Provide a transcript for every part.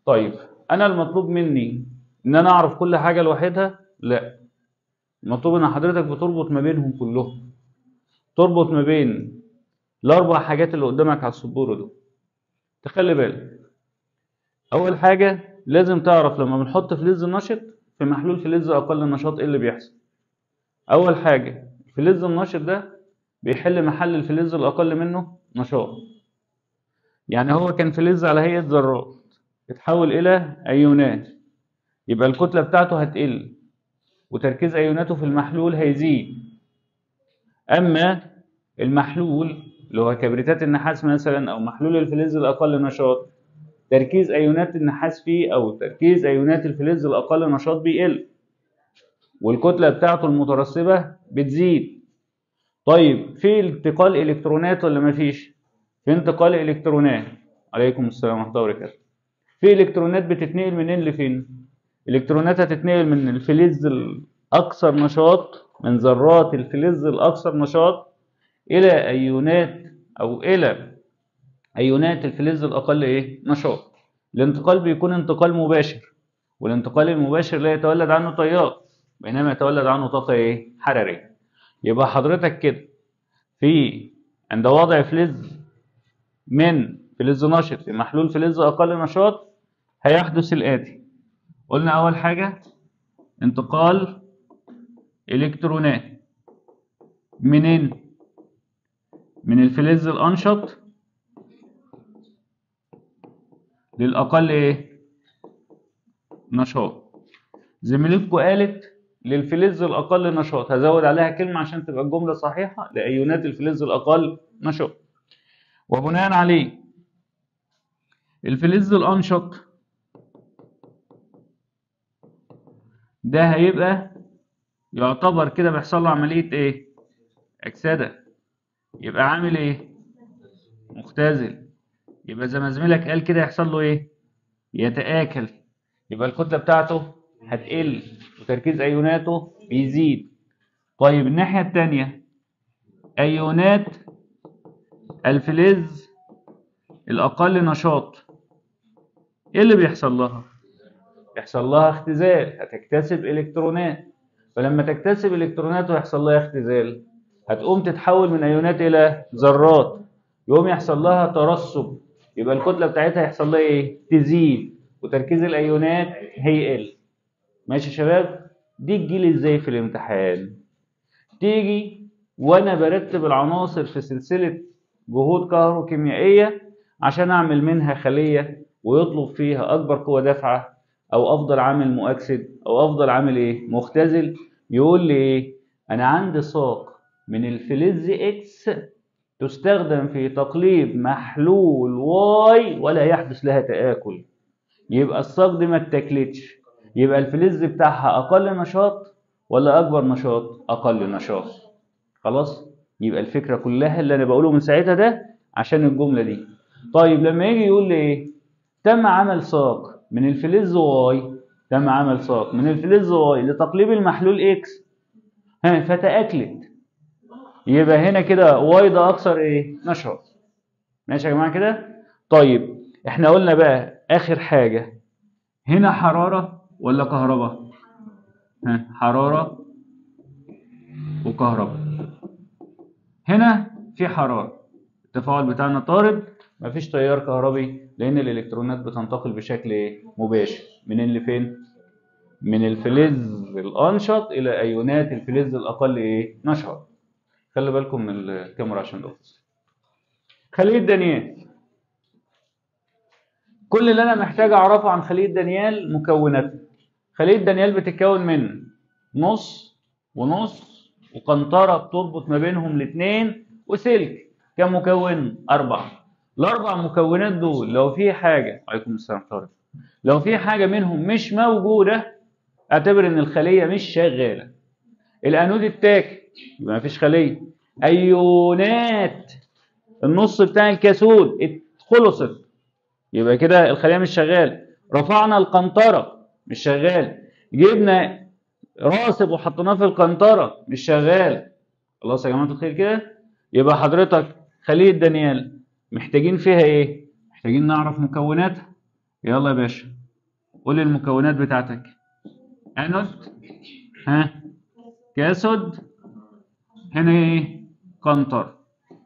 طيب انا المطلوب مني ان انا اعرف كل حاجه لوحدها لا المطلوب ان حضرتك بتربط ما بينهم كلهم تربط ما بين الاربع حاجات اللي قدامك على السبوره دول تخلي بالك اول حاجه لازم تعرف لما بنحط فلز نشط في محلول فلز اقل نشاط ايه اللي بيحصل اول حاجه الفلز النشط ده بيحل محل الفلز الاقل منه نشاط يعني هو كان فلز على هيئه ذرات اتحول الى ايونات يبقى الكتله بتاعته هتقل وتركيز ايوناته في المحلول هيزيد اما المحلول اللي هو كبريتات النحاس مثلا او محلول الفلز الاقل نشاط تركيز ايونات النحاس فيه او تركيز ايونات الفلز الاقل نشاط بيقل والكتله بتاعته المترسبه بتزيد طيب في انتقال الكترونات ولا مفيش في انتقال الكترونات عليكم السلام ورحمه الله وبركاته في الكترونات بتتنقل منين لفين الكترونات هتتنقل من الفلز الاكثر نشاط من ذرات الفلز الاكثر نشاط الى ايونات او الى ايونات الفلز الاقل ايه نشاط الانتقال بيكون انتقال مباشر والانتقال المباشر لا يتولد عنه تيار بينما يتولد عنه طاقه ايه حراريه يبقى حضرتك كده في عند وضع فلز من فلز نشط في محلول فلز اقل نشاط هيحدث الاتي قلنا اول حاجه انتقال الكترونات منين من الفلز الانشط للاقل ايه نشاط زميلتكم قالت للفلز الاقل نشاط هزود عليها كلمه عشان تبقى الجمله صحيحه لايونات الفلز الاقل نشاط وبناء عليه الفلز الانشط ده هيبقى يعتبر كده بيحصل له عمليه ايه اكسده يبقى عامل ايه مختزل يبقى زي ما زميلك قال كده يحصل له ايه يتآكل يبقى الكتله بتاعته هتقل وتركيز ايوناته بيزيد طيب الناحيه التانية ايونات الفلز الاقل نشاط ايه اللي بيحصل لها يحصل لها اختزال هتكتسب الكترونات فلما تكتسب الكترونات ويحصل لها اختزال هتقوم تتحول من ايونات الى ذرات يقوم يحصل لها ترسب يبقى الكتله بتاعتها يحصل لها ايه تزيد وتركيز الايونات هيقل ماشي يا شباب دي تجيلي ازاي في الامتحان تيجي وانا برتب العناصر في سلسله جهود كهروكيميائيه عشان اعمل منها خليه ويطلب فيها اكبر قوه دافعه او افضل عامل مؤكسد او افضل عامل ايه مختزل يقول لي ايه انا عندي ساق من الفلز اكس تستخدم في تقليب محلول واي ولا يحدث لها تآكل يبقى الساق دي ما اتاكلتش يبقى الفلز بتاعها اقل نشاط ولا اكبر نشاط اقل نشاط خلاص يبقى الفكره كلها اللي انا بقوله من ساعتها ده عشان الجمله دي طيب لما يجي يقول لي ايه تم عمل ساق من الفلز واي تم عمل ساق من الفلز واي لتقليب المحلول اكس ها فتاكلت يبقى هنا كده واي ده اكثر ايه نشاط ماشي يا جماعه كده طيب احنا قلنا بقى اخر حاجه هنا حراره ولا كهرباء ها حراره وكهرباء هنا في حراره التفاعل بتاعنا طارد مفيش تيار كهربي لان الالكترونات بتنتقل بشكل ايه مباشر منين لفين من الفلز الانشط الى ايونات الفلز الاقل ايه نشاط خلي بالكم من الكاميرا عشان الاوفيس خليه دانيال كل اللي انا محتاج اعرفه عن خليه دانيال مكوناتها خليه دانيال بتتكون من نص ونص وقنطره بتربط ما بينهم الاثنين وسلك كم مكون اربعه الاربع مكونات دول لو في حاجه عليكم السلام طارق لو في حاجه منهم مش موجوده اعتبر ان الخليه مش شغاله الانود التاكل يبقى مفيش خليه ايونات النص بتاع الكاثود خلصت يبقى كده الخليه مش شغاله رفعنا القنطره مش شغال جبنا راسب وحطيناه في القنطره مش شغال خلاص يا جماعه الخير كده يبقى حضرتك خليه دانيال محتاجين فيها ايه محتاجين نعرف مكوناتها يلا يا باشا قول المكونات بتاعتك انود ها كاسود هنا ايه كونتر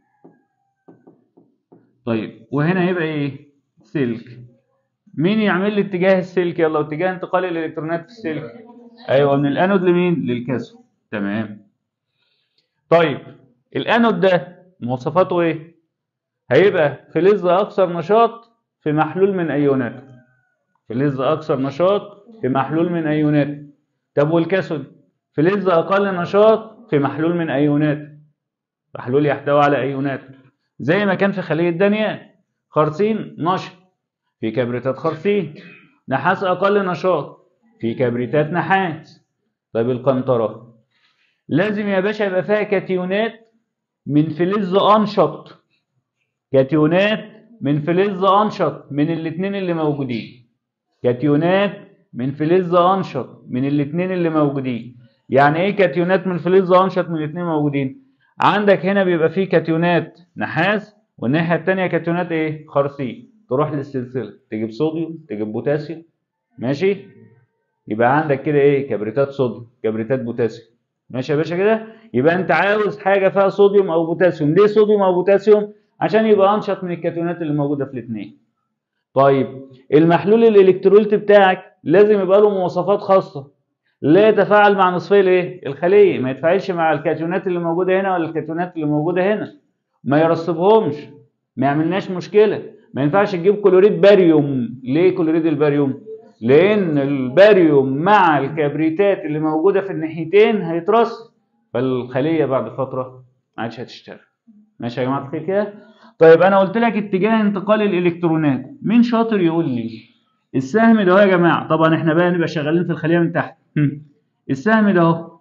طيب وهنا هيبقى ايه سلك مين يعمل لي اتجاه السلك يلا اتجاه انتقال الالكترونات في السلك ايوه من الانود لمين للكاثود تمام طيب الانود ده مواصفاته ايه هيبقى فلز اكثر نشاط في محلول من ايونات فلز اكثر نشاط في محلول من ايونات طب والكاثود فلز اقل نشاط في محلول من ايونات محلول يحتوي على ايونات زي ما كان في خليه دانيال خرسين نشط في كبريتات خرسين نحاس اقل نشاط في كبريتات نحاس طيب القنطره لازم يا باشا يبقى فيها كاتيونات من فلز انشط كاتيونات من فلز انشط من الاثنين اللي موجودين كاتيونات من فلز انشط من الاثنين اللي موجودين يعني ايه كاتيونات من فلز انشط من الاثنين موجودين عندك هنا بيبقى فيه كاتيونات نحاس والناحيه الثانيه كاتيونات ايه خرسين تروح للسلسله تجيب صوديوم تجيب بوتاسيوم ماشي يبقى عندك كده ايه كبريتات صوديوم كبريتات بوتاسيوم ماشي يا باشا كده يبقى انت عاوز حاجه فيها صوديوم او بوتاسيوم ليه صوديوم او بوتاسيوم عشان يبقى انشط من الكاتيونات اللي موجوده في الاثنين طيب المحلول الالكتروليت بتاعك لازم يبقى له مواصفات خاصه لا يتفاعل مع نصفي الايه الخليه ما يتفاعلش مع الكاتيونات اللي موجوده هنا ولا الكاتيونات اللي موجوده هنا ما يرسبهمش ما يعملناش مشكله ما ينفعش تجيب كلوريد باريوم ليه كلوريد الباريوم لان الباريوم مع الكبريتات اللي موجوده في الناحيتين هيترسب فالخليه بعد فتره ما عادش هتشتغل ماشي يا جماعه الخير كده طيب انا قلت لك اتجاه انتقال الالكترونات مين شاطر يقول لي السهم ده اهو يا جماعه طبعا احنا بقى نبقى شغالين في الخليه من تحت هم. السهم ده اهو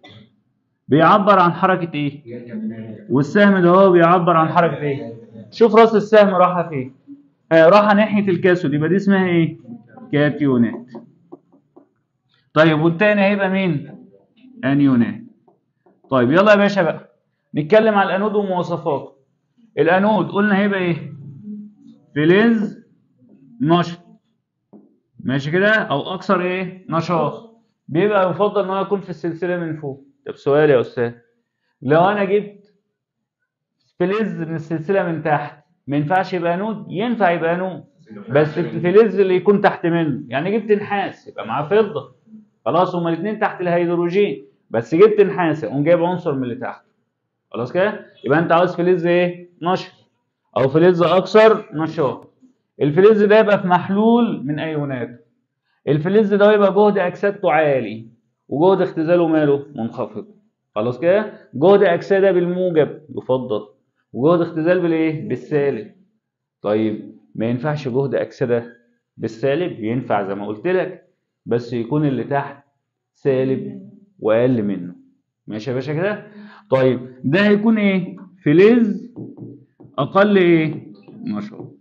بيعبر عن حركه ايه والسهم ده اهو بيعبر عن حركه ايه شوف راس السهم رايحه فين آه رايحه ناحيه الكاثود يبقى دي اسمها ايه كاتيونات طيب والتاني هيبقى مين انيونات طيب يلا يا باشا بقى نتكلم على الانود ومواصفاته الانود قلنا هيبقى ايه فلز نشط ماشي كده او اكثر ايه نشاط بيبقى يفضل ان هو يكون في السلسله من فوق طب سؤال يا استاذ لو انا جبت فلز من السلسله من تحت ما ينفعش يبقى انود ينفع يبقى انود بس الفلز اللي يكون تحت منه يعني جبت نحاس يبقى معاه فضه خلاص هما الاثنين تحت الهيدروجين بس جبت نحاس قوم جايب عنصر من اللي تحت خلاص كده يبقى انت عاوز فلز ايه نشط او فلز اكثر نشاط الفلز ده يبقى في محلول من ايونات الفلز ده يبقى جهد اكسدته عالي وجهد اختزاله ماله منخفض خلاص كده جهد اكسده بالموجب يفضل وجهد اختزال بالايه بالسالب طيب ما ينفعش جهد اكسده بالسالب ينفع زي ما قلت لك بس يكون اللي تحت سالب واقل منه ماشي يا باشا كده طيب ده هيكون ايه فلز اقل ايه نشاط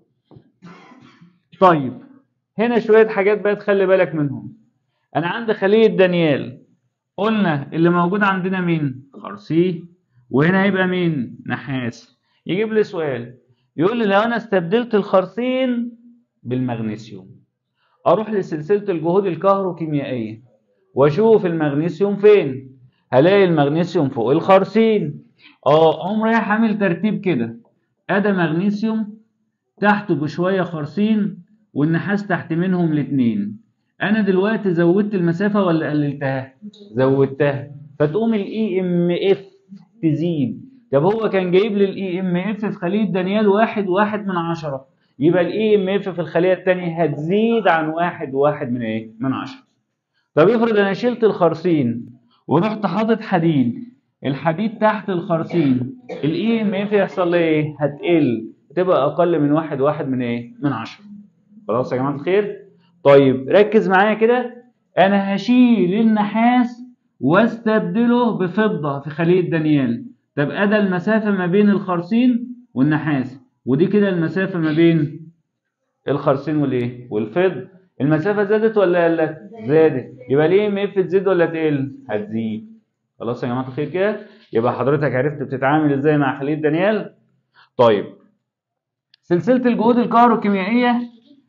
طيب هنا شويه حاجات بقى تخلي بالك منهم انا عندي خليه دانيال قلنا اللي موجود عندنا مين خرسي وهنا هيبقى مين نحاس يجيب لي سؤال يقول لي لو انا استبدلت الخرسين بالمغنيسيوم اروح لسلسله الجهود الكهروكيميائيه واشوف المغنيسيوم فين هلاقي المغنيسيوم فوق الخرسين اه اقوم رايح عامل ترتيب كده ادي مغنيسيوم تحته بشويه خرسين والنحاس تحت منهم الاثنين انا دلوقتي زودت المسافه ولا قللتها زودتها فتقوم الاي ام اف تزيد طب هو كان جايب لي الاي ام اف في خليه دانيال واحد واحد من عشرة يبقى الاي ام اف في الخليه الثانيه هتزيد عن واحد واحد من ايه من عشرة طب افرض انا شلت الخرسين ورحت حاطط حديد الحديد تحت الخرسين الاي ام اف يحصل لها ايه هتقل تبقى اقل من واحد واحد من ايه من عشرة خلاص يا جماعه الخير طيب ركز معايا كده انا هشيل النحاس واستبدله بفضه في خليه دانيال طب ادى المسافه ما بين الخرسين والنحاس ودي كده المسافه ما بين الخرسين والايه والفضه المسافه زادت ولا قلت زادت يبقى ليه ام اف تزيد ولا تقل هتزيد خلاص يا جماعه الخير كده يبقى حضرتك عرفت بتتعامل ازاي مع خليه دانيال طيب سلسله الجهود الكهروكيميائيه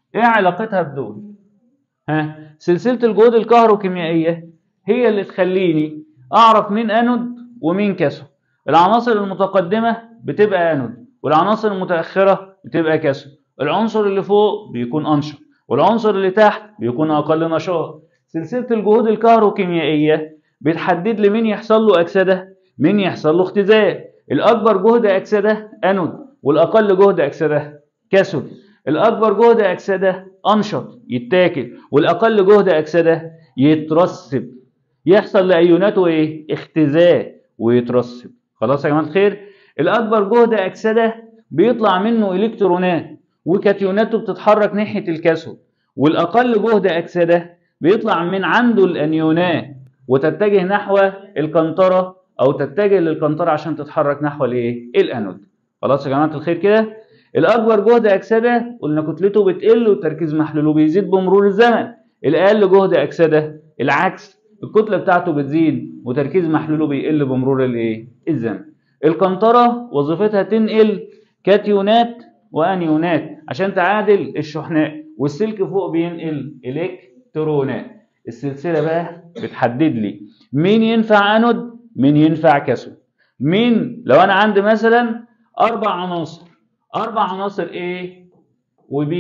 ايه علاقتها بدول ها سلسله الجهود الكهروكيميائيه هي اللي تخليني اعرف مين انود ومين كاثود العناصر المتقدمه بتبقى انود والعناصر المتاخره بتبقى كاثود العنصر اللي فوق بيكون انشط والعنصر اللي تحت بيكون اقل نشاط سلسله الجهود الكهروكيميائيه بتحدد لي مين يحصل له اكسده مين يحصل له اختزال الاكبر جهد اكسده انود والاقل جهد اكسده كاثود الاكبر جهد اكسده انشط يتاكل والاقل جهد اكسده يترسب يحصل لايوناته ايه اختزال ويترسب خلاص يا جماعه الخير الاكبر جهد اكسده بيطلع منه الكترونات وكاتيوناته بتتحرك ناحيه الكاثود والاقل جهد اكسده بيطلع من عنده الانيونات وتتجه نحو القنطره او تتجه للقنطره عشان تتحرك نحو الايه الانود خلاص يا جماعه الخير كده الاكبر جهد اكسده قلنا كتلته بتقل وتركيز محلوله بيزيد بمرور الزمن الاقل جهد اكسده العكس الكتله بتاعته بتزيد وتركيز محلوله بيقل بمرور الايه الزمن القنطره وظيفتها تنقل كاتيونات وانيونات عشان تعادل الشحنات والسلك فوق بينقل الكترونات السلسله بقى بتحدد لي مين ينفع انود مين ينفع كاثود مين لو انا عندي مثلا اربع عناصر اربع عناصر A وB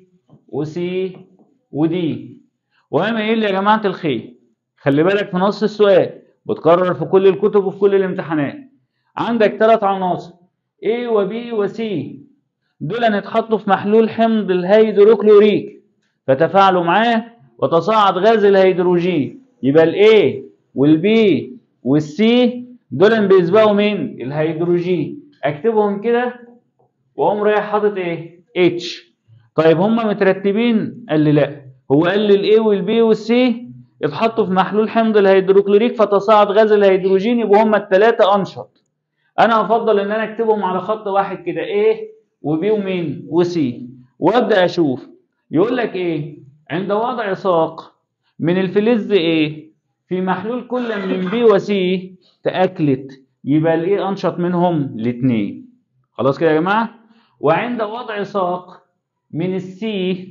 وC وD وما ايه يا جماعه الخير خلي بالك في نص السؤال بتكرر في كل الكتب وفي كل الامتحانات عندك ثلاث عناصر A وB وC دول هنتحطوا في محلول حمض الهيدروكلوريك فتفاعلوا معاه وتصاعد غاز الهيدروجين يبقى الاي والبي والسي دول بيسبقوا مين الهيدروجين اكتبهم كده واقوم رايح حاطط ايه اتش طيب هم مترتبين قال لي لا هو قال لي الاي والبي والسي اتحطوا في محلول حمض الهيدروكلوريك فتصاعد غاز الهيدروجين يبقوا هم الثلاثه انشط انا افضل ان انا اكتبهم على خط واحد كده ايه وبي ومين وسي وابدا اشوف يقول لك ايه عند وضع ساق من الفلز ايه في محلول كل من بي وسي تاكلت يبقى الايه انشط منهم الاثنين خلاص كده يا جماعه وعند وضع ساق من السي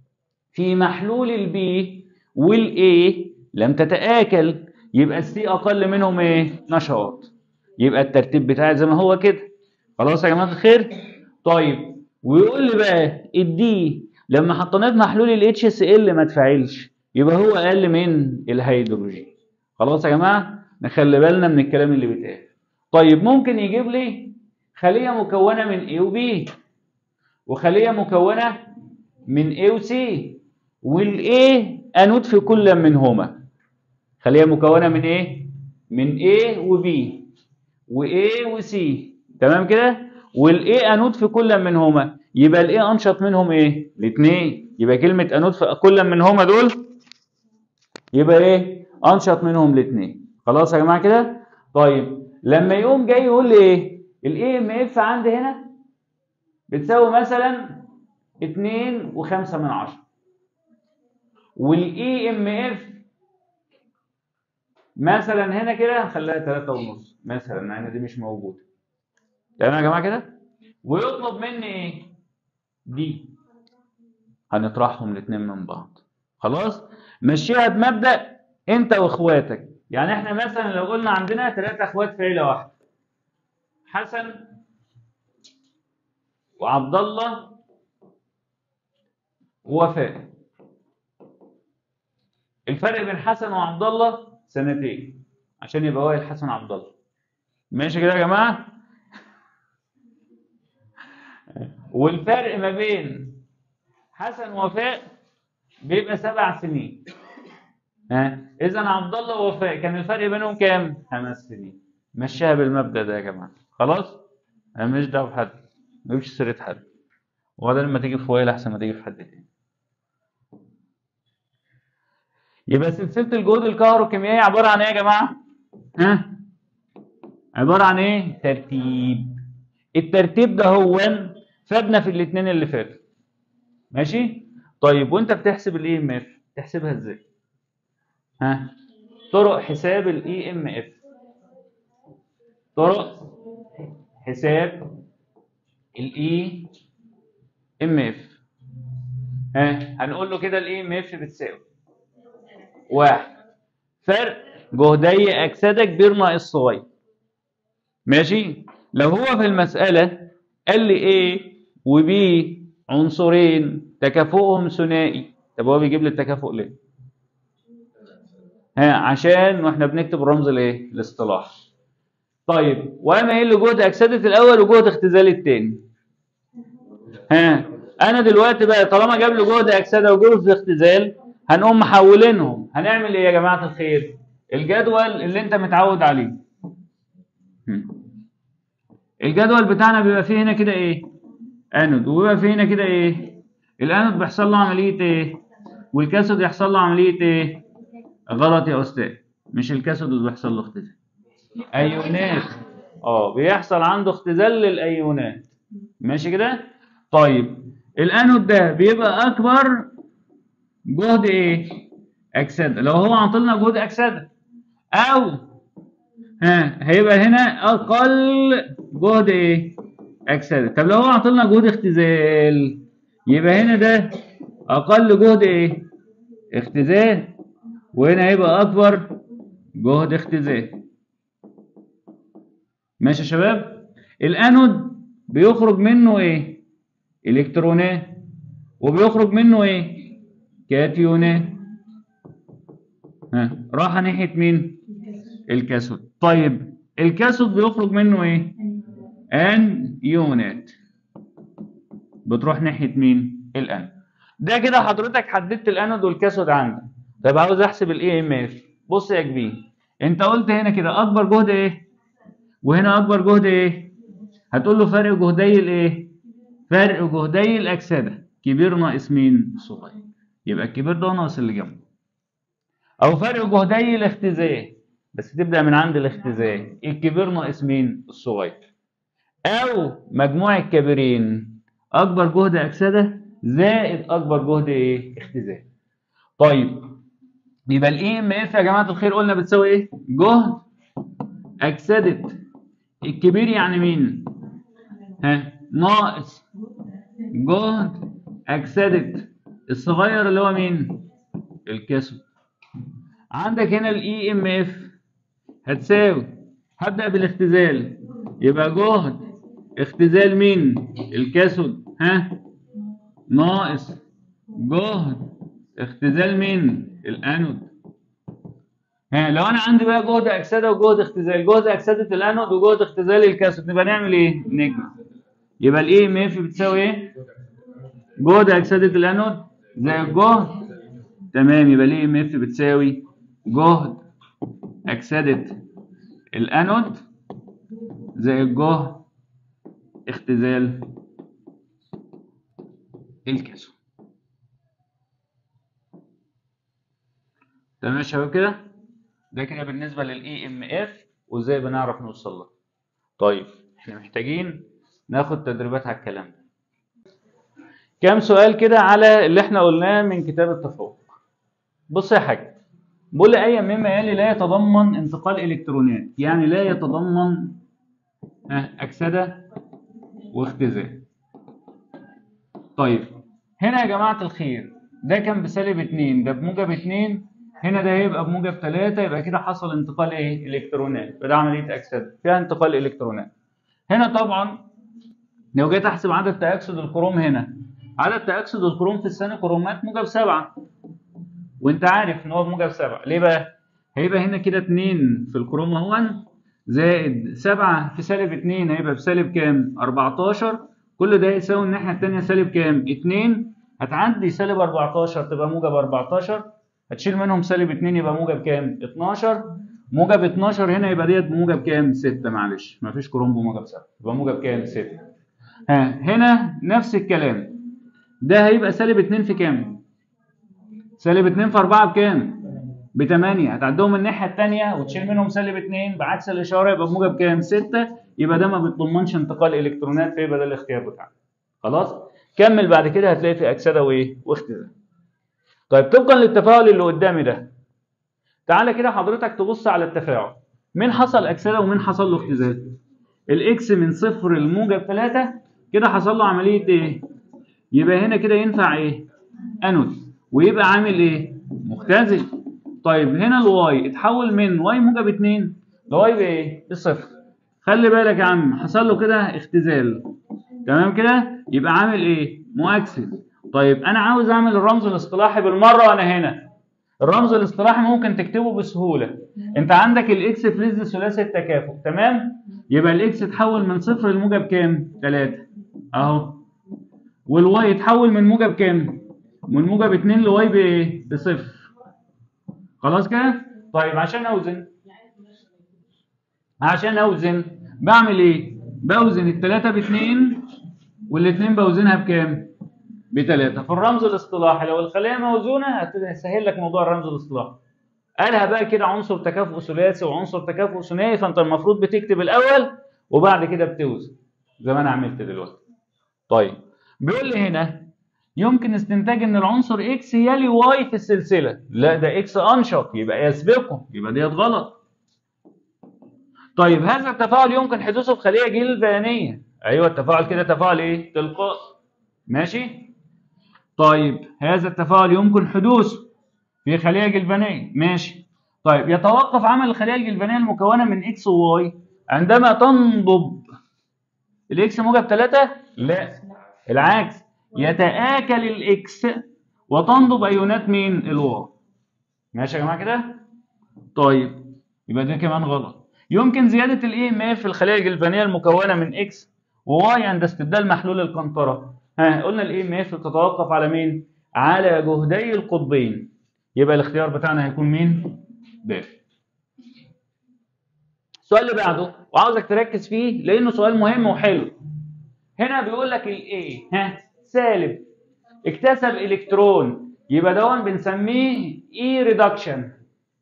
في محلول البي والاي لم تتآكل يبقى السي اقل منهم ايه نشاط يبقى الترتيب بتاعي زي ما هو كده خلاص يا جماعه الخير طيب ويقول لي بقى الدي لما حطيناه في محلول الاتش اس ال ما تفاعلش يبقى هو اقل من الهيدروجين خلاص يا جماعه نخلي بالنا من الكلام اللي بيتقال طيب ممكن يجيب لي خليه مكونه من A و B وخليه مكونه من A و C والاي انود في كل منهما خليه مكونه من ايه من A و B و A و C تمام كده والاي انود في كل منهما يبقى الاي انشط منهم ايه الاثنين يبقى كلمه انود في كل منهما دول يبقى ايه انشط منهم الاثنين خلاص يا جماعه كده طيب لما يقوم جاي يقول لي ايه الاي ام اف عندي هنا بتساوي مثلا 2 و5 من 10 والاي ام اف مثلا هنا كده هنخليها 3 ونص مثلا مع ان دي مش موجوده تمام يا جماعه كده ويطلب مني ايه دي هنطرحهم الاثنين من بعض خلاص مشيها بمبدا انت واخواتك يعني احنا مثلا لو قلنا عندنا ثلاثة اخوات في عيله واحده حسن وعبد الله ووفاء الفرق بين حسن وعبد الله سنتين عشان يبقى وائل حسن عبد الله ماشي كده يا جماعه والفرق ما بين حسن ووفاء بيبقى سبع سنين ها اذا عبد الله ووفاء كان الفرق بينهم كام خمس سنين مشيها بالمبدا ده يا جماعه خلاص انا مش دعوه بحد ما تجيبش سيره حد وبعدين لما تيجي في وائل احسن ما تيجي في حد تاني يبقى سلسله الجهود الكهروكيميائيه عباره عن ايه يا جماعه ها عباره عن ايه ترتيب الترتيب ده هو فادنا في الاثنين اللي فاتوا ماشي طيب وانت بتحسب الاي ام اف تحسبها ازاي ها طرق حساب الاي ام اف طرق حساب الاي ام اف ها هنقول له كده الاي ام اف بتساوي واحد فرق جهدي اكسده كبير ناقص صغير ماشي لو هو في المساله قال لي A و B عنصرين تكافؤهم ثنائي طب هو بيجيب لي التكافؤ ليه؟ ها عشان واحنا بنكتب رمز الايه؟ الاصطلاح. طيب وانا قايل له جهد اكسده الاول وجهد اختزال الثاني. ها انا دلوقتي بقى طالما جاب لي جهد اكسده وجهد اختزال هنقوم محولينهم هنعمل ايه يا جماعه الخير؟ الجدول اللي انت متعود عليه. الجدول بتاعنا بيبقى فيه هنا كده ايه؟ انود وبيبقى فيه هنا كده ايه؟ الانود بيحصل له عمليه ايه؟ والكاثود يحصل له عمليه ايه؟ غلط يا استاذ مش الكاثود اللي بيحصل له اختزال. ايونات اه بيحصل عنده اختزال للايونات ماشي كده؟ طيب الانود ده بيبقى اكبر جهد ايه؟ اكسده لو هو عطلنا جهد اكسده او ها هيبقى هنا اقل جهد ايه؟ اكسده طب لو هو عطلنا جهد اختزال يبقى هنا ده اقل جهد ايه؟ اختزال وهنا هيبقى اكبر جهد اختزال ماشي يا شباب؟ الانود بيخرج منه ايه؟ الكترونات وبيخرج منه ايه؟ كاتيونات ها راح ناحيه مين؟ الكاثود طيب الكاثود بيخرج منه ايه؟ ان يونت بتروح ناحيه مين؟ الان ده كده حضرتك حددت الانود والكاثود عندك طب عاوز احسب الاي ام اف بص يا كبير انت قلت هنا كده اكبر جهد ايه؟ وهنا اكبر جهد ايه؟ هتقول له فرق جهدي الايه؟ فرق جهدي الاكسده كبير ناقص مين؟ صغير يبقى الكبير ده ناقص اللي جنبه او فرق جهدي الاختزال بس تبدا من عند الاختزال الكبير ناقص مين؟ الصغير او مجموع الكبيرين اكبر جهد اكسده زائد اكبر جهد ايه؟ اختزال طيب يبقى الاي ام اف يا جماعه الخير قلنا بتساوي ايه؟ جهد اكسده الكبير يعني مين؟ ها ناقص جهد اكسده الصغير اللي هو مين؟ الكاثود عندك هنا الاي ام اف هتساوي هبدا بالاختزال يبقى جهد اختزال مين؟ الكاثود ها ناقص جهد اختزال مين؟ الانود ها لو انا عندي بقى جهد اكسده وجهد اختزال جهد اكسده الانود وجهد اختزال الكاثود نبقى نعمل ايه؟ نجمع يبقى الاي ام اف بتساوي ايه؟ جهد اكسده الانود زي الجهد تمام يبقى الاي ام اف بتساوي جهد اكسده الانود زي الجهد اختزال الكاثود تمام يا شباب كده ده كده بالنسبه للاي ام اف وازاي بنعرف نوصل له طيب احنا محتاجين ناخد تدريبات على الكلام ده كام سؤال كده على اللي احنا قلناه من كتاب التفوق بص يا حاج بقول لي اي مما يلي لا يتضمن انتقال الكترونات يعني لا يتضمن اكسده واختزال طيب هنا يا جماعه الخير ده كان بسالب 2 ده بموجب 2 هنا ده هيبقى بموجب 3 يبقى كده حصل انتقال ايه الكترونات فده عمليه اكسده فيها انتقال الكترونات هنا طبعا لو جيت احسب عدد تاكسد الكروم هنا عدد تاكسد الكروم في الثاني كرومات موجب 7 وانت عارف ان هو بموجب 7 ليه بقى هيبقى هنا كده 2 في الكروم اهو زائد 7 في سالب 2 هيبقى بسالب كام 14 كل ده يساوي الناحيه الثانيه سالب كام 2 هتعدي سالب 14 تبقى موجب 14 هتشيل منهم سالب 2 يبقى موجب كام 12 موجب 12 هنا يبقى ديت بموجب كام 6 معلش مفيش كروم بموجب 7 يبقى موجب كام 6 ها هنا نفس الكلام ده هيبقى سالب 2 في كام سالب 2 في 4 بكام ب 8 هتعدهم الناحيه الثانيه وتشيل منهم سالب 2 بعكس الاشاره يبقى بموجب كام 6 يبقى ده ما بيتضمنش انتقال الكترونات فيبقى ده الاختيار بتاعنا خلاص كمل بعد كده هتلاقي في اكسده وايه واختزال طيب طبقا للتفاعل اللي قدامي ده تعالى كده حضرتك تبص على التفاعل مين حصل اكسده ومين حصل له اختزال الاكس من صفر لموجب 3 كده حصل له عمليه ايه يبقى هنا كده ينفع ايه انود ويبقى عامل ايه مختزل طيب هنا الواي اتحول من واي موجب 2 لواي بايه بصفر خلي بالك يا عم حصل له كده اختزال تمام كده يبقى عامل ايه مؤكسد طيب انا عاوز اعمل الرمز الاصطلاحي بالمره وانا هنا الرمز الاصطلاحي ممكن تكتبه بسهوله انت عندك الاكس فريز ثلاثي التكافؤ تمام يبقى الاكس اتحول من صفر لموجب كام 3 اهو والواي اتحول من موجب كام من موجب 2 لواي بايه بصفر خلاص كده طيب عشان اوزن عشان اوزن بعمل ايه بوزن الثلاثه باثنين والاثنين بوزنها بكام بثلاثه في الرمز الاصطلاحي لو الخليه موزونه هتسهل لك موضوع الرمز الاصطلاحي قالها بقى كده عنصر تكافؤ ثلاثي وعنصر تكافؤ ثنائي فانت المفروض بتكتب الاول وبعد كده بتوزن زي ما انا عملت دلوقتي طيب بيقول لي هنا يمكن استنتاج ان العنصر اكس يلي واي في السلسله لا ده اكس انشط يبقى يسبقه يبقى ديت غلط طيب هذا التفاعل يمكن حدوثه في خليه جلفانيه ايوه التفاعل كده تفاعل ايه تلقائي ماشي طيب هذا التفاعل يمكن حدوثه في خليه جلفانيه ماشي طيب يتوقف عمل الخليه الجلفانيه المكونه من اكس وواي عندما تنضب الاكس موجب 3 لا العكس يتآكل الاكس وتنضب ايونات مين الواي ماشي يا جماعه كده طيب يبقى ده كمان غلط يمكن زياده الاي ام اف في الخليه الجلفانيه المكونه من اكس وواي عند استبدال محلول القنطره ها قلنا الاي ام اف تتوقف على مين على جهدي القطبين يبقى الاختيار بتاعنا هيكون مين ب السؤال اللي بعده وعاوزك تركز فيه لانه سؤال مهم وحلو هنا بيقول لك الايه ها سالب اكتسب الكترون يبقى دون بنسميه اي ريدكشن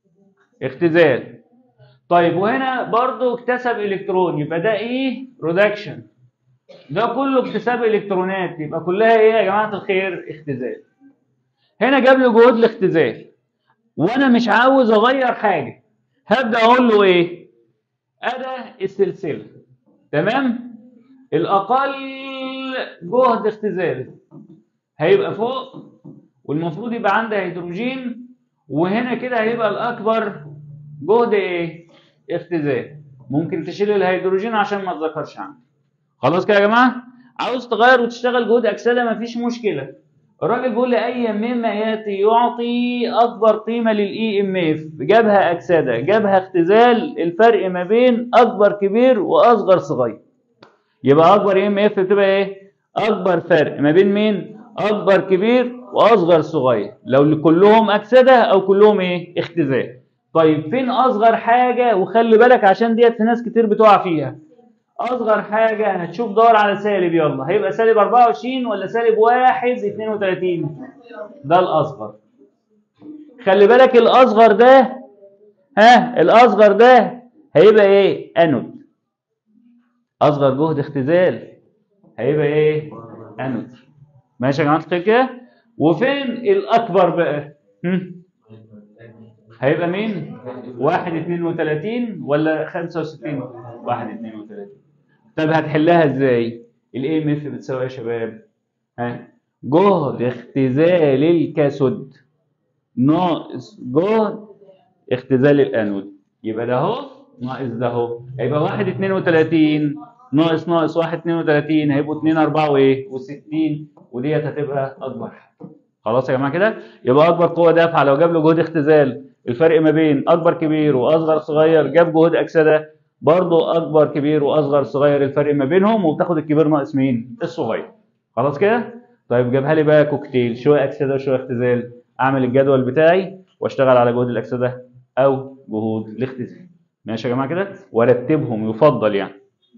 اختزال طيب وهنا برضو اكتسب الكترون يبقى ده ايه ريدكشن ده كله اكتساب الكترونات يبقى كلها ايه يا جماعه الخير اختزال هنا جاب لي جهود الاختزال وانا مش عاوز اغير حاجه هبدا اقول له ايه ادا السلسله تمام الاقل جهد اختزال هيبقى فوق والمفروض يبقى عندي هيدروجين وهنا كده هيبقى الاكبر جهد ايه اختزال ممكن تشيل الهيدروجين عشان ما اتذكرش عندي خلاص كده يا جماعه عاوز تغير وتشتغل جهد اكسده مفيش مشكله الراجل بيقول لي اي مما ياتي يعطي اكبر قيمه للاي ام اف جابها اكسده جابها اختزال الفرق ما بين اكبر كبير واصغر صغير يبقى اكبر اي ام اف بتبقى ايه اكبر فرق ما بين مين اكبر كبير واصغر صغير لو كلهم اكسده او كلهم ايه اختزال طيب فين اصغر حاجه وخلي بالك عشان ديت في ناس كتير بتقع فيها اصغر حاجه هتشوف دور على سالب يلا هيبقى سالب 24 ولا سالب 1 32 ده الاصغر خلي بالك الاصغر ده ها الاصغر ده هيبقى ايه انود اصغر جهد اختزال هيبقى ايه انود ماشي يا جماعه الخير كده وفين الاكبر بقى هم؟ هيبقى مين 1 32 ولا 65 1 32 طب هتحلها ازاي الاي ام اف بتساوي ايه يا شباب ها جهد اختزال الكاثود ناقص جهد اختزال الانود يبقى ده اهو ناقص ده اهو هيبقى 1 32 ناقص ناقص 1 32 هيبقوا 2 4 وايه و60 وديت هتبقى اكبر حاجه خلاص يا جماعه كده يبقى اكبر قوه دافعه لو جاب له جهد اختزال الفرق ما بين اكبر كبير واصغر صغير جاب جهد اكسده برضه اكبر كبير واصغر صغير الفرق ما بينهم وبتاخد الكبير ناقص مين الصغير خلاص كده طيب جابها لي بقى كوكتيل شويه اكسده وشويه اختزال اعمل الجدول بتاعي واشتغل على جهود الاكسده او جهود الاختزال ماشي يا جماعه كده وارتبهم يفضل يعني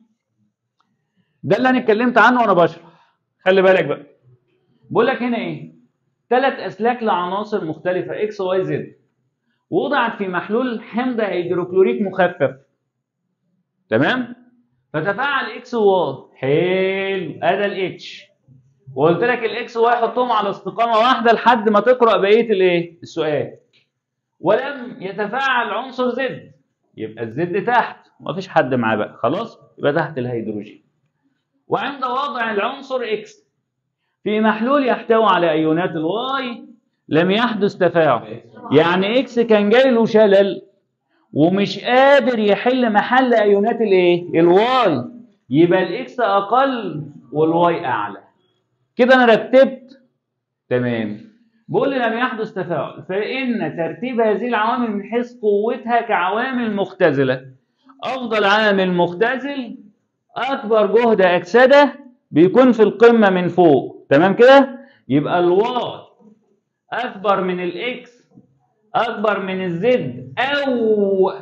ده اللي انا اتكلمت عنه وانا بشرح خلي بالك بقى بقول لك هنا ايه ثلاث اسلاك لعناصر مختلفه اكس واي زد وضعت في محلول حمض هيدروكلوريك مخفف تمام فتفاعل اكس وواي حلو ادي الاتش وقلت لك الاكس واي حطهم على استقامه واحده لحد ما تقرا بقيه الايه السؤال ولم يتفاعل عنصر زد يبقى الزد تحت مفيش حد معاه بقى خلاص يبقى تحت الهيدروجين وعند وضع العنصر اكس في محلول يحتوي على ايونات الواي لم يحدث تفاعل يعني اكس كان جاي له شلل ومش قادر يحل محل ايونات الايه الواي يبقى الاكس اقل والواي اعلى كده انا رتبت تمام بيقول لي لم يحدث تفاعل فان ترتيب هذه العوامل من حيث قوتها كعوامل مختزله افضل عامل مختزل اكبر جهد اكسده بيكون في القمه من فوق تمام كده يبقى الواي اكبر من الاكس اكبر من الزد او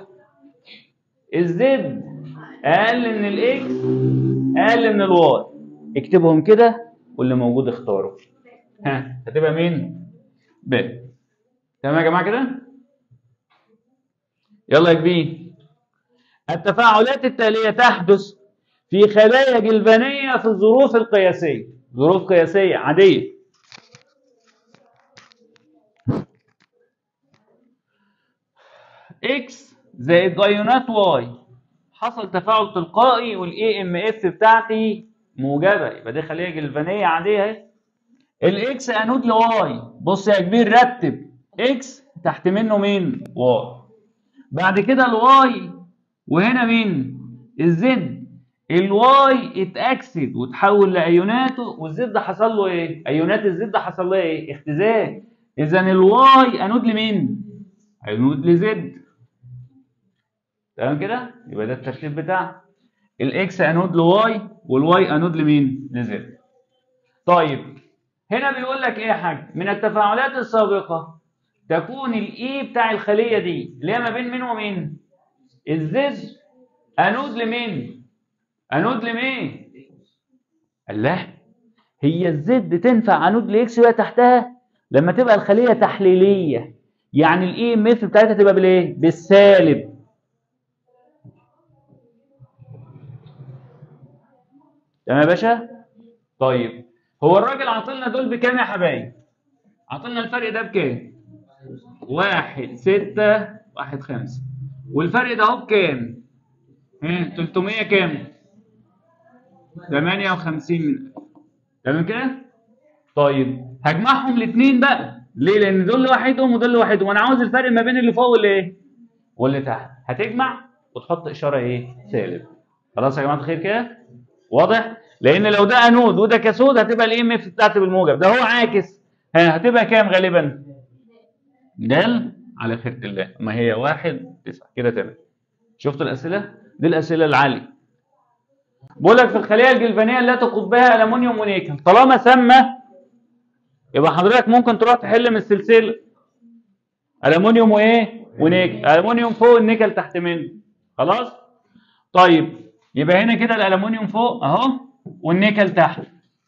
الزد اقل من الاكس اقل من الواي اكتبهم كده واللي موجود اختاره ها هتبقى مين ب تمام يا جماعه كده يلا يا كبير التفاعلات التاليه تحدث في خلايا جلفانيه في الظروف القياسيه ظروف قياسيه عاديه اكس زائد ايونات واي حصل تفاعل تلقائي والاي ام اف بتاعتي موجبه يبقى دي خليه جلفانيه عاديه اهي الاكس انود لواي بص يا كبير رتب اكس تحت منه مين واي بعد كده الواي وهنا مين الزد الواي اتاكسد وتحول لايوناته والزد حصل له ايه ايونات الزد حصل لها ايه اختزال اذا الواي انود لمين انود لزد تمام كده يبقى ده الترتيب بتاعها الاكس انود لواي والواي انود لمين لزد طيب هنا بيقول لك ايه يا حاج من التفاعلات السابقه تكون الاي بتاع الخليه دي اللي هي ما بين مين ومين الزد انود لمين انود لمين الله هي الزد تنفع انود لاكس وهي تحتها لما تبقى الخليه تحليليه يعني الاي ام اف بتاعتها تبقى بالايه بالسالب تمام يا باشا طيب هو الراجل عاطلنا دول بكام يا حبايب عاطلنا الفرق ده بكام واحد ستة واحد خمسة والفرق ده اهو بكام ها 300 كام 58 من تمام كده طيب هجمعهم الاثنين بقى ليه لان دول لوحدهم ودول لوحدهم وانا عاوز الفرق ما بين اللي فوق واللي ايه واللي تحت هتجمع وتحط اشاره ايه سالب خلاص يا جماعه الخير كده واضح لان لو ده انود وده كاثود هتبقى الاي ام اف بتاعتي بالموجب ده هو عاكس ها هتبقى كام غالبا دال على خيرة الله ما هي واحد تسعة كده تمام شفتوا الاسئله دي الاسئله العاليه بقول لك في الخليه الجلفانيه التي قطبها المونيوم ونيكل طالما سمى يبقى حضرتك ممكن تروح تحل من السلسله المونيوم وايه ونيكل المونيوم فوق النيكل تحت منه خلاص طيب يبقى هنا كده الالومنيوم فوق اهو والنيكل تحت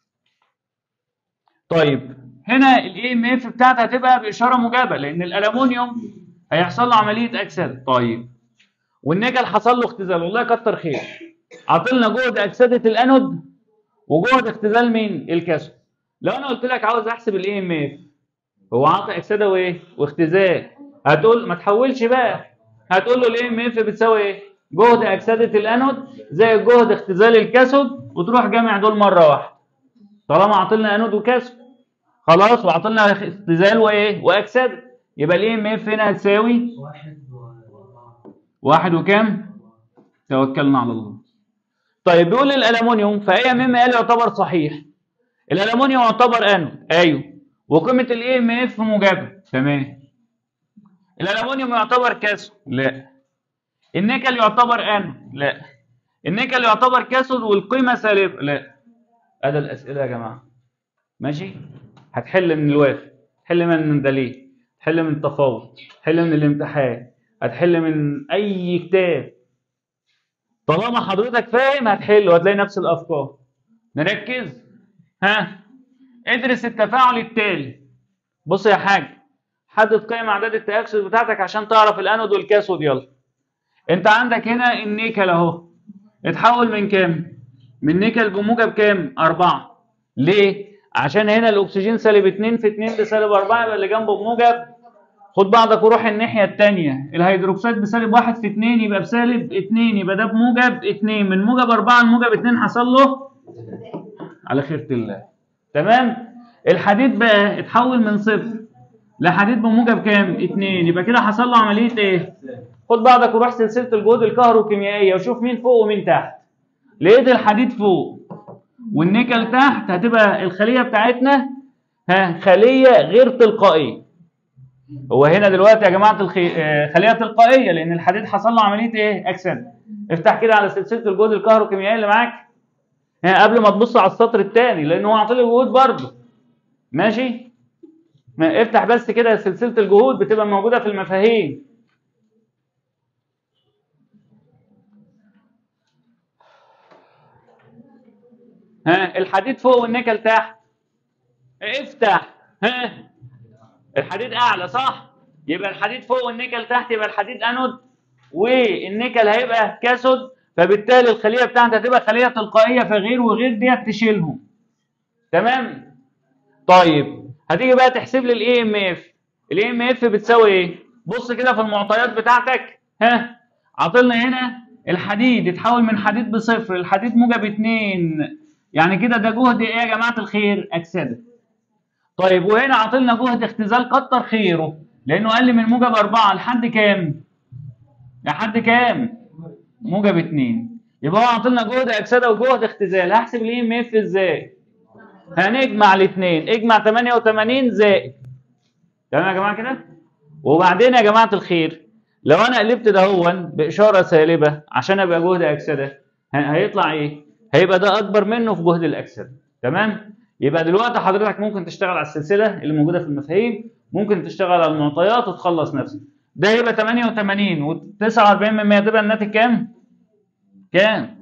طيب هنا الاي ام اف بتاعتها هتبقى باشاره موجبه لان الالومنيوم هيحصل له عمليه اكسده طيب والنيكل حصل له اختزال والله كتر خير عطلنا جهد اكسده الانود وجهد اختزال مين الكاثود لو انا قلت لك عاوز احسب الاي ام اف هو عاطي اكسده وايه واختزال هتقول ما تحولش بقى هتقول له الاي ام اف بتساوي ايه جهد اكسده الانود زائد جهد اختزال الكاثود وتروح جامع دول مره واحده طالما عطلنا انود وكاثود خلاص وعطلنا اختزال وايه واكسده يبقى الاي ام اف هنا هتساوي واحد وأربعة واحد وكام توكلنا على الله طيب بيقول الالومنيوم فاي مما قال يعتبر صحيح الالومنيوم يعتبر انود ايوه وقيمه الاي ام اف موجبه تمام الالومنيوم يعتبر كاثود لا النيكل يعتبر انود لا النيكل يعتبر كاثود والقيمه سالبه لا ادي الاسئله يا جماعه ماشي هتحل من الوافق تحل من الدليل تحل من التفاوض تحل من الامتحان هتحل من اي كتاب طالما حضرتك فاهم هتحل وهتلاقي نفس الافكار نركز ها ادرس التفاعل التالي بص يا حاج حدد قيم اعداد التاكسد بتاعتك عشان تعرف الانود والكاثود يلا انت عندك هنا النيكل اهو اتحول من كام من نيكل بموجب كام أربعة ليه عشان هنا الاكسجين سالب 2 في 2 بسالب 4 يبقى اللي جنبه بموجب خد بعضك وروح الناحيه الثانيه الهيدروكسيد بسالب 1 في 2 يبقى بسالب 2 يبقى ده بموجب 2 من موجب 4 لموجب 2 حصل له على خيرة الله تمام الحديد بقى اتحول من صفر لحديد بموجب كام 2 يبقى كده حصل له عمليه ايه خد بعضك وروح سلسله الجهود الكهروكيميائيه وشوف مين فوق ومين تحت لقيت الحديد فوق والنيكل تحت هتبقى الخليه بتاعتنا ها خليه غير تلقائيه هو هنا دلوقتي يا جماعه الخي... آه، خليه تلقائيه لان الحديد حصل له عمليه ايه اكسده افتح كده على سلسله الجهود الكهروكيميائيه اللي معاك ها قبل ما تبص على السطر الثاني لان هو عاطل الجهود برضه ماشي ما افتح بس كده سلسله الجهود بتبقى موجوده في المفاهيم ها الحديد فوق والنيكل تحت افتح ها الحديد اعلى صح يبقى الحديد فوق والنيكل تحت يبقى الحديد انود والنيكل هيبقى كاثود فبالتالي الخليه بتاعتها هتبقى خليه تلقائيه فغير وغير ديت تشيلهم تمام طيب هتيجي بقى تحسب لي الاي ام اف الاي ام اف بتساوي ايه بص كده في المعطيات بتاعتك ها عاطلنا هنا الحديد اتحول من حديد بصفر لحديد موجب 2 يعني كده ده جهد ايه يا جماعه الخير اكسده طيب وهنا عاطلنا جهد اختزال كتر خيره لانه قل من موجب 4 لحد كام لحد كام موجب 2 يبقى هو عاطلنا جهد اكسده وجهد اختزال هحسب الاي ام اف ازاي هنجمع الاثنين اجمع 88 زائد تمام يا جماعه كده وبعدين يا جماعه الخير لو انا قلبت دهون باشاره سالبه عشان ابقى جهد اكسده ه- هيطلع ايه هيبقى ده اكبر منه في جهد الاكسده تمام يبقى دلوقتي حضرتك ممكن تشتغل على السلسله اللي موجوده في المفاهيم ممكن تشتغل على المعطيات وتخلص نفسك ده هيبقى 88 و49 من 100 تبقى الناتج كام كام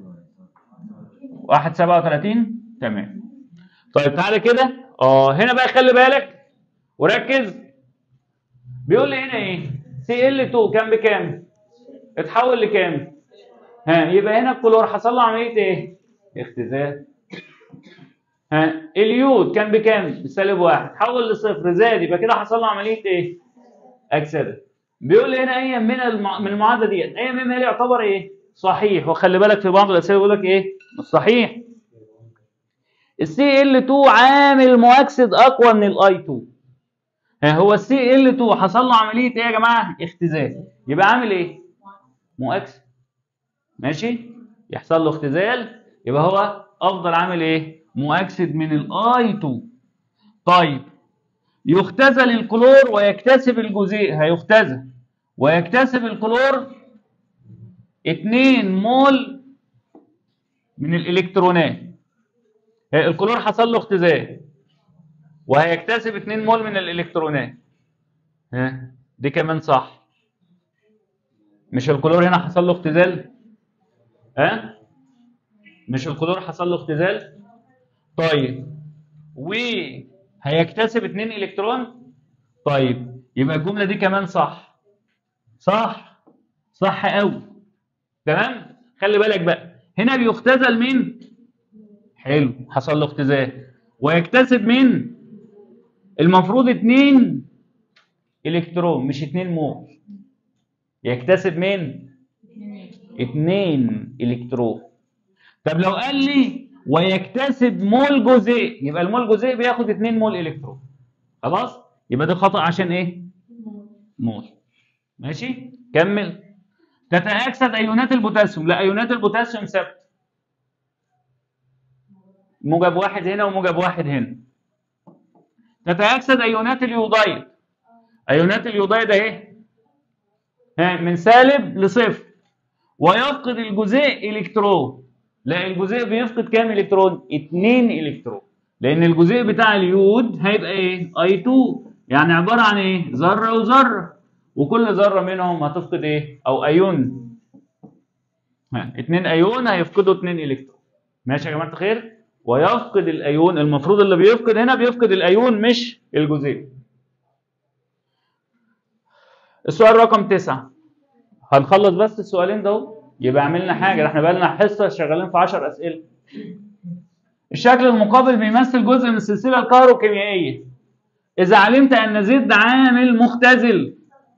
137 تمام طيب تعالى كده اه هنا بقى خلي بالك وركز بيقول لي هنا ايه سي ال 2 كام بكام اتحول لكام ها يبقى هنا الكلور حصل له عمليه ايه اختزال ها اليود كان بكام بسالب واحد حول لصفر زاد يبقى كده حصل له عمليه ايه اكسده بيقول لي هنا اي من المع... من المعادله ديت اي ام هنا يعتبر ايه صحيح وخلي بالك في بعض الاسئله يقول لك ايه مش صحيح السي ال 2 عامل مؤكسد اقوى من الاي 2 ها هو السي ال 2 حصل له عمليه ايه يا جماعه اختزال يبقى عامل ايه مؤكسد ماشي يحصل له اختزال يبقى هو افضل عامل ايه مؤكسد من الاي 2 طيب يختزل الكلور ويكتسب الجزيء هيختزل ويكتسب الكلور 2 مول من الالكترونات الكلور حصل له اختزال وهيكتسب 2 مول من الالكترونات ها دي كمان صح مش الكلور هنا حصل له اختزال ها مش الكلور حصل له اختزال طيب وهيكتسب 2 الكترون طيب يبقى الجمله دي كمان صح صح صح قوي تمام خلي بالك بقى هنا بيختزل مين حلو حصل له اختزال ويكتسب من المفروض 2 الكترون مش 2 مول يكتسب من 2 الكترون طب لو قال لي ويكتسب مول جزيء يبقى المول جزيء بياخد 2 مول الكترون خلاص يبقى ده خطأ عشان ايه مول ماشي كمل تتأكسد ايونات البوتاسيوم لا ايونات البوتاسيوم ثابته موجب واحد هنا وموجب واحد هنا تتأكسد ايونات اليودايد ايونات اليودايد اهي ها من سالب لصفر ويفقد الجزيء الكترون لا الجزيء بيفقد كام الكترون 2 الكترون لان الجزيء بتاع اليود هيبقى ايه اي 2 يعني عباره عن ايه ذره وذره وكل ذره منهم هتفقد ايه او ايون ها اتنين ايون هيفقدوا 2 الكترون ماشي يا جماعه الخير ويفقد الايون المفروض اللي بيفقد هنا بيفقد الايون مش الجزيء السؤال رقم تسعة هنخلص بس السؤالين ده يبقى عملنا حاجه احنا بقى لنا حصه شغالين في 10 اسئله الشكل المقابل بيمثل جزء من السلسله الكهروكيميائيه اذا علمت ان زد عامل مختزل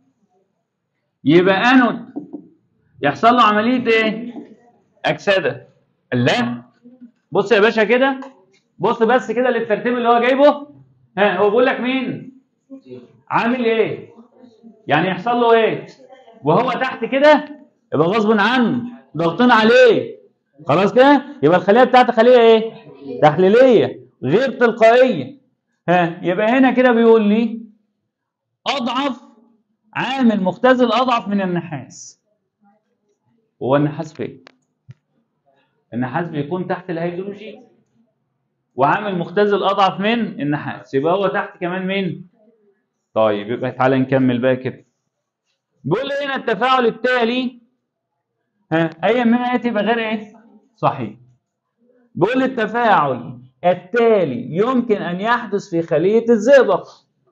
يبقى انود يحصل له عمليه ايه اكسده لا بص يا باشا كده بص بس كده للترتيب اللي هو جايبه ها هو بيقول لك مين عامل ايه يعني يحصل له ايه وهو تحت كده يبقى غصب عنه ضاغطين عليه خلاص كده يبقى الخليه بتاعتي خليه ايه تحليليه غير تلقائيه ها يبقى هنا كده بيقول لي اضعف عامل مختزل اضعف من النحاس هو النحاس فين النحاس بيكون تحت الهيدروجين وعامل مختزل اضعف من النحاس يبقى هو تحت كمان مين طيب يبقى تعالى نكمل بقى كده بيقول لي هنا التفاعل التالي ها اي ما ياتي بغير ايه صحيح بيقول لي التفاعل التالي يمكن ان يحدث في خليه الزئبق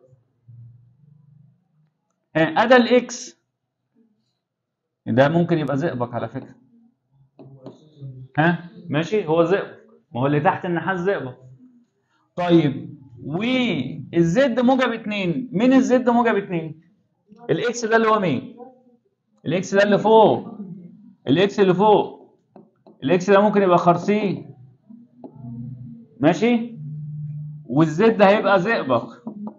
ها ادى الاكس ده ممكن يبقى زئبق على فكره ها ماشي هو زئبق ما هو اللي تحت النحاس زئبق طيب والزد موجب 2 مين الزد موجب 2 الاكس ده اللي هو مين الاكس ده اللي فوق الاكس اللي فوق الاكس ده ممكن يبقى خرسين ماشي والزد ده هيبقى زئبق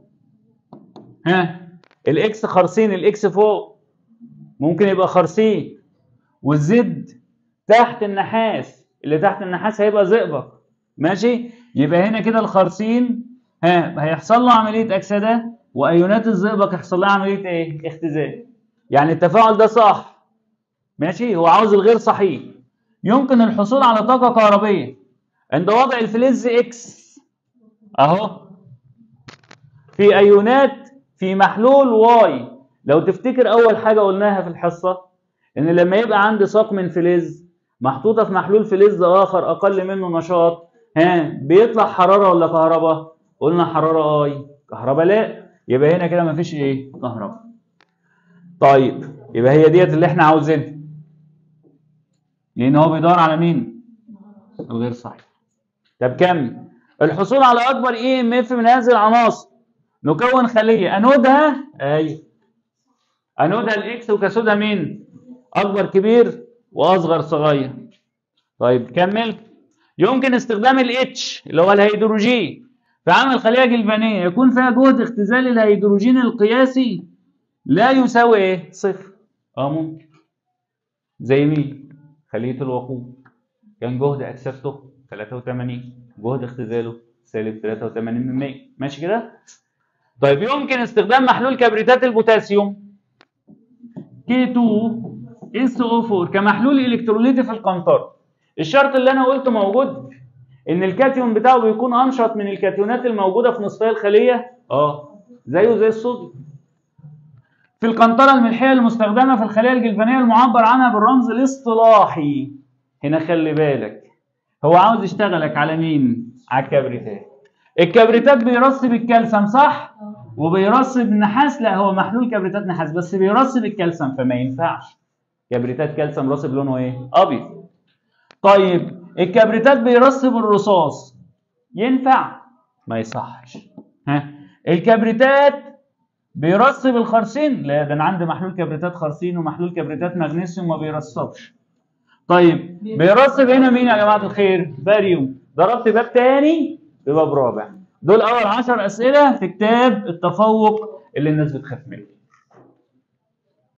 ها الاكس خرسين الاكس فوق ممكن يبقى خرسين والزد تحت النحاس اللي تحت النحاس هيبقى زئبق ماشي يبقى هنا كده الخرسين ها هيحصل له عمليه اكسده وايونات الزئبق يحصل لها عمليه ايه اختزال يعني التفاعل ده صح ماشي هو عاوز الغير صحيح يمكن الحصول على طاقه كهربيه عند وضع الفلز اكس اهو في ايونات في محلول واي لو تفتكر اول حاجه قلناها في الحصه ان لما يبقى عندي ساق من فلز محطوطه في محلول فلز اخر اقل منه نشاط ها بيطلع حراره ولا كهرباء قلنا حراره اي كهرباء لا يبقى هنا كده مفيش ايه كهرباء طيب يبقى هي ديت اللي احنا عاوزينها لان هو بيدور على مين الغير صحيح طب كمل الحصول على اكبر اي ام اف من هذه العناصر نكون خليه انودها ايوه انودها الاكس وكسودها مين اكبر كبير واصغر صغير طيب كمل يمكن استخدام الاتش اللي هو الهيدروجين في عمل خليه جلفانيه يكون فيها جهد اختزال الهيدروجين القياسي لا يساوي ايه صفر اه ممكن زي مين خليه الوقود كان جهد اكسفته 83 جهد اختزاله سالب 83 من 100 ماشي كده طيب يمكن استخدام محلول كبريتات البوتاسيوم K2SO4 كمحلول الكتروليتي في القنطرة الشرط اللي انا قلته موجود ان الكاتيون بتاعه بيكون انشط من الكاتيونات الموجوده في نصفي الخليه اه زيه زي الصوديوم في القنطره الملحيه المستخدمه في الخليه الجلفانيه المعبر عنها بالرمز الاصطلاحي هنا خلي بالك هو عاوز يشتغلك على مين على الكبريتات الكبريتات بيرسب الكالسيوم صح وبيرسب النحاس لا هو محلول كبريتات نحاس بس بيرسب الكالسيوم فما ينفعش كبريتات كالسيوم راسب لونه ايه ابيض طيب الكبريتات بيرسب الرصاص ينفع ما يصحش ها الكبريتات بيرسب الخرسين لا ده انا عندي محلول كبريتات خرسين ومحلول كبريتات مغنيسيوم ما بيرسبش طيب بيرسب هنا مين يا جماعه الخير باريوم ضربت باب تاني بباب رابع دول اول 10 اسئله في كتاب التفوق اللي الناس بتخاف منه